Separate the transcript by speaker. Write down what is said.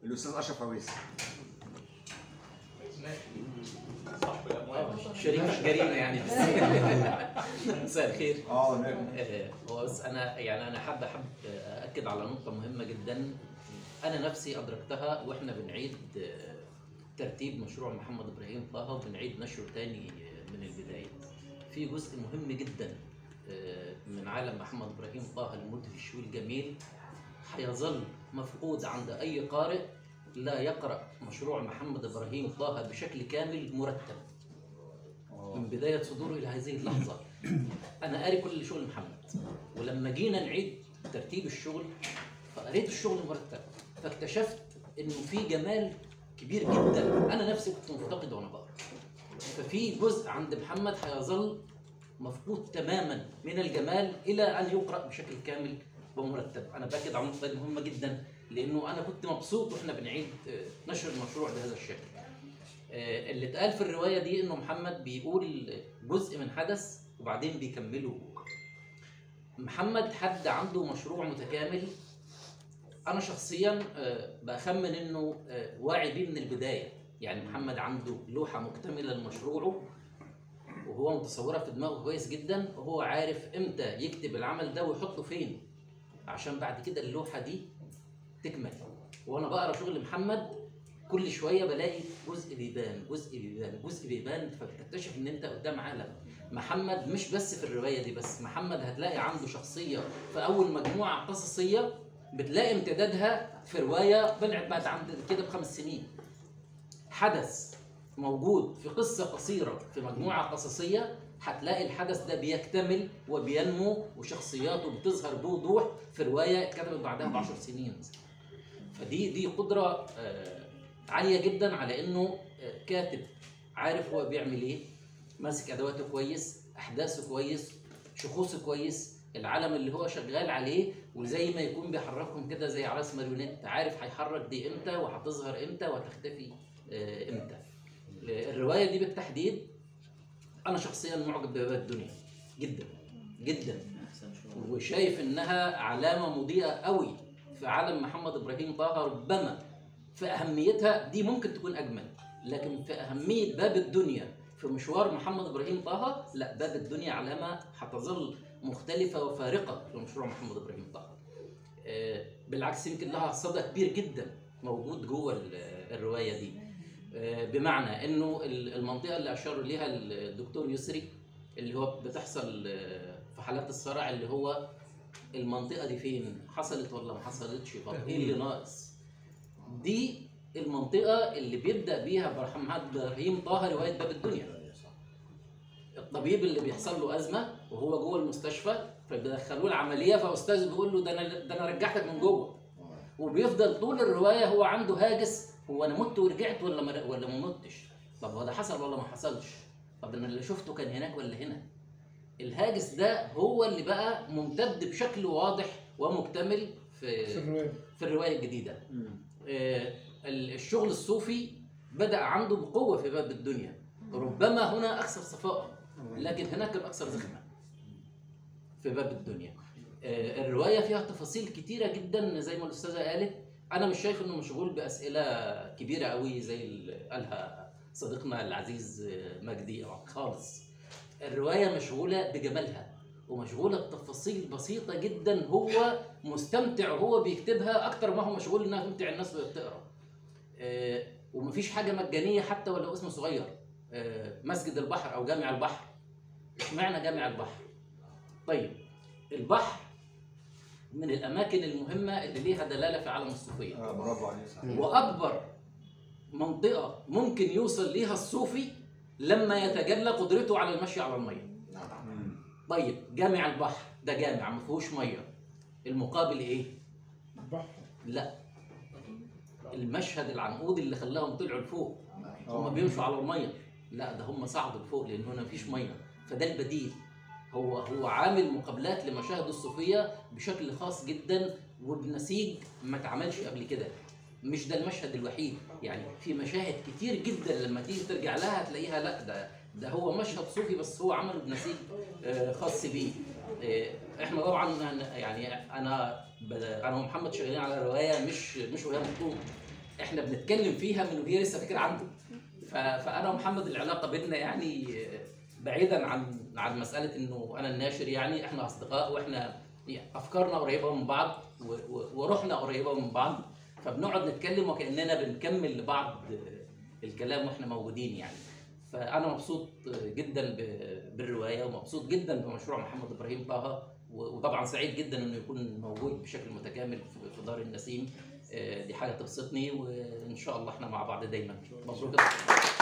Speaker 1: الاستاذ اشرف عويس
Speaker 2: شريك جريمه يعني بس مساء الخير
Speaker 1: اه نعم
Speaker 2: آه، هو بس انا يعني انا حابب احب اكد على نقطه مهمه جدا انا نفسي ادركتها واحنا بنعيد آه، ترتيب مشروع محمد ابراهيم طه وبنعيد نشره تاني آه، من البدايه في جزء مهم جدا آه، من عالم محمد ابراهيم طه المدهش والجميل هيظل مفقود عند اي قارئ لا يقرا مشروع محمد ابراهيم طه بشكل كامل مرتب من بدايه صدوره الى هذه اللحظه انا قاري كل شغل محمد ولما جينا نعيد ترتيب الشغل فقريت الشغل مرتب فاكتشفت انه في جمال كبير جدا انا نفسي كنت مفتقده وانا بقرا ففي جزء عند محمد هيظل مفقود تماما من الجمال الى ان يقرا بشكل كامل ومرتب انا باكد على النقطه دي مهمه جدا لانه انا كنت مبسوط واحنا بنعيد آه، نشر المشروع بهذا الشكل آه، اللي اتقال في الروايه دي انه محمد بيقول جزء من حدث وبعدين بيكمله محمد حد عنده مشروع متكامل انا شخصيا آه، بخمن انه آه، واعي بيه من البدايه يعني محمد عنده لوحه مكتمله لمشروعه وهو متصورها في دماغه كويس جدا وهو عارف امتى يكتب العمل ده ويحطه فين عشان بعد كده اللوحه دي تكمل وانا بقرا شغل محمد كل شويه بلاقي جزء بيبان جزء بيبان جزء بيبان فبتكتشف ان انت قدام عالم محمد مش بس في الروايه دي بس محمد هتلاقي عنده شخصيه في اول مجموعه قصصيه بتلاقي امتدادها في روايه بلعت بعد عند كده بخمس سنين حدث موجود في قصه قصيره في مجموعه قصصيه هتلاقي الحدث ده بيكتمل وبينمو وشخصياته بتظهر بوضوح في روايه اتكتبت بعدها بعشر سنين فدي دي قدره آه، عاليه جدا على انه آه، كاتب عارف هو بيعمل ايه ماسك ادواته كويس احداثه كويس شخوصه كويس العالم اللي هو شغال عليه وزي ما يكون بيحركهم كده زي عراس ماريونيت عارف هيحرك دي امتى وهتظهر امتى وهتختفي آه، امتى آه، الروايه دي بالتحديد انا شخصيا معجب بباب الدنيا جدا جدا وشايف انها علامه مضيئه قوي في عالم محمد ابراهيم طه ربما في اهميتها دي ممكن تكون اجمل لكن في اهميه باب الدنيا في مشوار محمد ابراهيم طه لا باب الدنيا علامه هتظل مختلفه وفارقه في مشروع محمد ابراهيم طه آه، بالعكس يمكن لها صدى كبير جدا موجود جوه ال- الروايه دي آه، بمعنى انه ال- المنطقه اللي اشار ليها الدكتور يسري اللي هو بتحصل آه، في حالات الصرع اللي هو المنطقه دي فين حصلت ولا ما حصلتش طب ايه اللي ناقص دي المنطقه اللي بيبدا بيها محمد ابراهيم طه روايه باب الدنيا الطبيب اللي بيحصل له ازمه وهو جوه المستشفى فبيدخلوه العمليه فاستاذ بيقول له ده انا ده انا رجعتك من جوه وبيفضل طول الروايه هو عنده هاجس هو انا مت ورجعت ولا ما ولا ما متش طب هو ده حصل ولا ما حصلش طب انا اللي شفته كان هناك ولا هنا الهاجس ده هو اللي بقى ممتد بشكل واضح ومكتمل في
Speaker 3: في الروايه
Speaker 2: في الروايه الجديده آه، ال- الشغل الصوفي بدا عنده بقوه في باب الدنيا ربما هنا اكثر صفاء لكن هناك الاكثر زخما في باب الدنيا آه، الروايه فيها تفاصيل كتيره جدا زي ما الاستاذه قالت انا مش شايف انه مشغول باسئله كبيره قوي زي اللي قالها صديقنا العزيز آه، مجدي خالص الروايه مشغوله بجمالها ومشغوله بتفاصيل بسيطه جدا هو مستمتع وهو بيكتبها اكتر ما هو مشغول انها تمتع الناس وهي بتقرا آه، ومفيش حاجه مجانيه حتى ولو اسم صغير آه، مسجد البحر او جامع البحر اشمعنى جامع البحر طيب البحر من الاماكن المهمه اللي ليها دلاله في عالم الصوفيه
Speaker 1: اه برافو عليك صح
Speaker 2: واكبر منطقه ممكن يوصل ليها الصوفي لما يتجلى قدرته على المشي على الميه
Speaker 1: مم.
Speaker 2: طيب جامع البحر ده جامع ما فيهوش ميه المقابل ايه
Speaker 3: البحر
Speaker 2: لا المشهد العنقودي اللي خلاهم طلعوا لفوق هم
Speaker 1: آه.
Speaker 2: بيمشوا على الميه لا ده هم صعدوا لفوق لان هنا مفيش ميه فده البديل هو هو عامل مقابلات لمشاهد الصوفيه بشكل خاص جدا وبنسيج ما اتعملش قبل كده مش ده المشهد الوحيد يعني في مشاهد كتير جدا لما تيجي ترجع لها هتلاقيها لا ده ده هو مشهد صوفي بس هو عمله بنسيج آه، خاص بيه آه، احنا طبعا هن- يعني انا بد- انا ومحمد شغالين على روايه مش مش وهي مكتوب احنا بنتكلم فيها من وهي لسه فكره عنده ف- فانا ومحمد العلاقه بيننا يعني بعيدا عن عن مساله انه انا الناشر يعني احنا اصدقاء واحنا افكارنا قريبه من بعض و- و- وروحنا قريبه من بعض فبنقعد نتكلم وكاننا بنكمل لبعض الكلام واحنا موجودين يعني فانا مبسوط جدا ب- بالروايه ومبسوط جدا بمشروع محمد ابراهيم طه و- وطبعا سعيد جدا انه يكون موجود بشكل متكامل في- في دار النسيم آه، دي حاجه تبسطني وان شاء الله احنا مع بعض دايما مبروك